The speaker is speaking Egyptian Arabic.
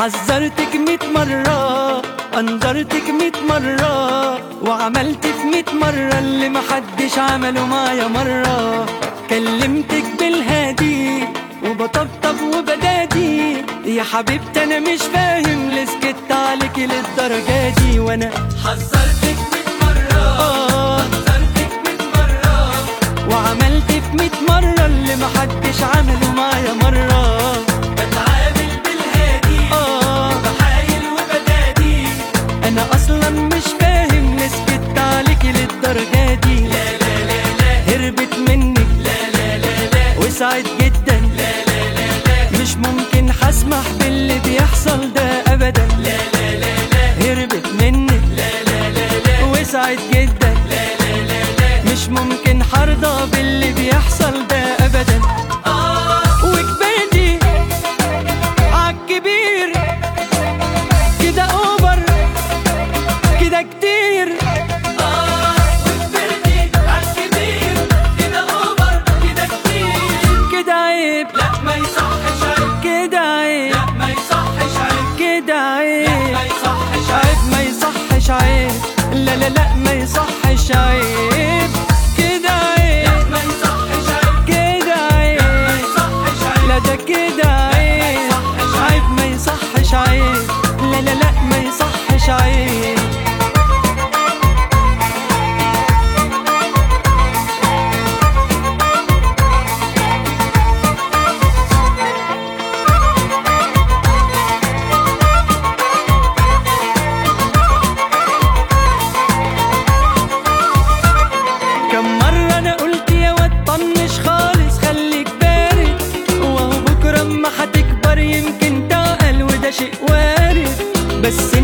حذرتك ميت مرة أنذرتك ميت مرة وعملت في ميت مرة اللي محدش عمله معايا مرة كلمتك بالهادي وبطبطب وبدادي يا حبيبتي أنا مش فاهم ليه سكت عليكي للدرجة دي وأنا حذرتك ميت مرة آه أنذرتك ميت مرة وعملت في ميت مرة اللي محدش عمله معايا مرة بتعامل بالهادي اه بحايل وبدادي انا اصلا مش فاهم ليه سكت عليكي للدرجة دي لا لا لا لا هربت منك لا لا لا لا وسعت جدا لا لا لا لا مش ممكن هسمح باللي بيحصل ده ابدا لا لا لا لا هربت منك لا لا لا لا وسعت جدا لا لا لا لا مش ممكن هرضى باللي بيحصل ده ابدا وكبرتي عالكبير كده اوفر كده كتير وكبرتي عالكبير كده اوفر كده كتير كده عيب لا ما يصحش عيب كده عيب لا ما يصحش عيب كده عيب لا ما يصحش عيب ما يصحش عيب لا لا لا ما يصحش عيب كده عيب ما يصحش عيب كده عيب ما يصحش عيب لا ده كده عيب عيب ما يصحش عيب لا لا لا ما يصحش عيب كم مرة أنا قلت يا واد طنش خالص خليك بارد وهو بكرة أما هتكبر يمكن تعقل وده شيء وارد بس